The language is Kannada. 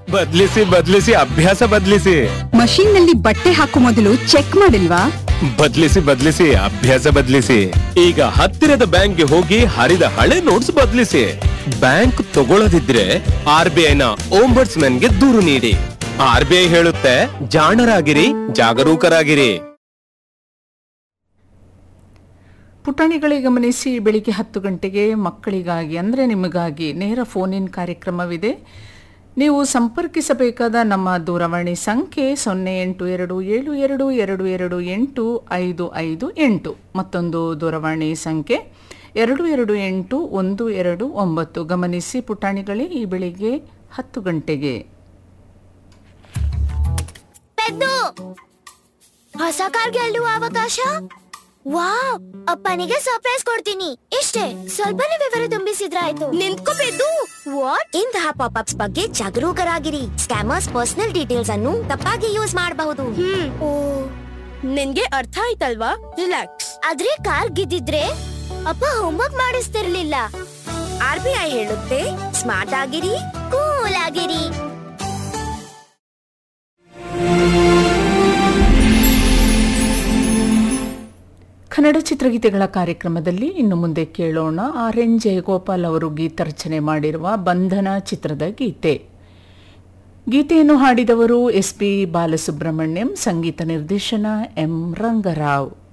ಬದ್ಲಿಸಿ ಬದ್ಲಿಸಿ ಅಭ್ಯಾಸ ಬದ್ಲಿಸಿ ಮಷೀನ್ ನಲ್ಲಿ ಬಟ್ಟೆ ಹಾಕೋ ಮೊದಲು ಚೆಕ್ ಮಾಡಿಲ್ವಾ ಬದ್ಲಿಸಿ ಬದ್ಲಿಸಿ ಅಭ್ಯಾಸ ಬದ್ಲಿಸಿ ಈಗ ಹತ್ತಿರದ ಬ್ಯಾಂಕ್ಗೆ ಹೋಗಿ ಹರಿದ ಹಳೆ ನೋಟ್ಸ್ ಬದ್ಲಿಸಿ ಬ್ಯಾಂಕ್ ತಗೊಳ್ಳದಿದ್ರೆ ಆರ್ ಬಿ ಐನ ಗೆ ದೂರು ನೀಡಿ ಆರ್ ಬಿ ಐ ಹೇಳುತ್ತೆ ಜಾಣರಾಗಿರಿ ಜಾಗರೂಕರಾಗಿರಿ ಪುಟಾಣಿಗಳಿಗೆ ಗಮನಿಸಿ ಬೆಳಿಗ್ಗೆ ಹತ್ತು ಗಂಟೆಗೆ ಮಕ್ಕಳಿಗಾಗಿ ಅಂದರೆ ನಿಮಗಾಗಿ ನೇರ ಫೋನ್ ಇನ್ ಕಾರ್ಯಕ್ರಮವಿದೆ ನೀವು ಸಂಪರ್ಕಿಸಬೇಕಾದ ನಮ್ಮ ದೂರವಾಣಿ ಸಂಖ್ಯೆ ಸೊನ್ನೆ ಎಂಟು ಎರಡು ಏಳು ಎರಡು ಎರಡು ಎರಡು ಎಂಟು ಐದು ಐದು ಎಂಟು ಮತ್ತೊಂದು ದೂರವಾಣಿ ಸಂಖ್ಯೆ ಎರಡು ಎರಡು ಎಂಟು ಒಂದು ಎರಡು ಒಂಬತ್ತು ಗಮನಿಸಿ ಪುಟಾಣಿಗಳೇ ಈ ಬೆಳಿಗ್ಗೆ ಹತ್ತು ಗಂಟೆಗೆ ಪೆದ್ದು ಹೊಸ ಕಾರ್ ಗೆಲ್ಲುವ ಅವಕಾಶ ವಾವ್ ಅಪ್ಪನಿಗೆ ಸರ್ಪ್ರೈಸ್ ಕೊಡ್ತೀನಿ ಇಷ್ಟೇ ಸ್ವಲ್ಪನೇ ವಿವರ ತುಂಬಿಸಿದ್ರಾಯ್ತು ನಿಂತ್ಕೋ ಪೆದ್ದು ವಾಟ್ ಇಂತಹ ಪಾಪ್ಅಪ್ಸ್ ಬಗ್ಗೆ ಜಾಗರೂಕರಾಗಿರಿ ಸ್ಕ್ಯಾಮರ್ಸ್ ಪರ್ಸನಲ್ ಡೀಟೇಲ್ಸ್ ಅನ್ನು ತಪ್ಪಾಗಿ ಯೂಸ್ ಮಾಡಬಹುದು ಓ ನಿನ್ಗೆ ಅರ್ಥ ಆಯ್ತಲ್ವಾ ರಿಲ್ಯಾಕ್ಸ್ ಆದ್ರೆ ಕಾರ್ ಗೆದ್ದಿದ್ರೆ ಅಪ್ಪ ಹೋಮ್ವರ್ಕ್ ಮಾಡಿಸ್ತಿರ್ಲಿಲ್ಲ ಆರ್ ಬಿ ಐ ಹೇಳುತ್ತೆ ಸ್ಮಾರ್ಟ್ ಆಗಿರಿ ಕೂಲ್ ಆಗಿರಿ ಕನ್ನಡ ಚಿತ್ರಗೀತೆಗಳ ಕಾರ್ಯಕ್ರಮದಲ್ಲಿ ಇನ್ನು ಮುಂದೆ ಕೇಳೋಣ ಆರ್ ಎನ್ ಜಯಗೋಪಾಲ್ ಅವರು ಗೀತರಚನೆ ಮಾಡಿರುವ ಬಂಧನ ಚಿತ್ರದ ಗೀತೆ ಗೀತೆಯನ್ನು ಹಾಡಿದವರು ಎಸ್ ಪಿ ಬಾಲಸುಬ್ರಹ್ಮಣ್ಯಂ ಸಂಗೀತ ನಿರ್ದೇಶನ ಎಂ ರಂಗರಾವ್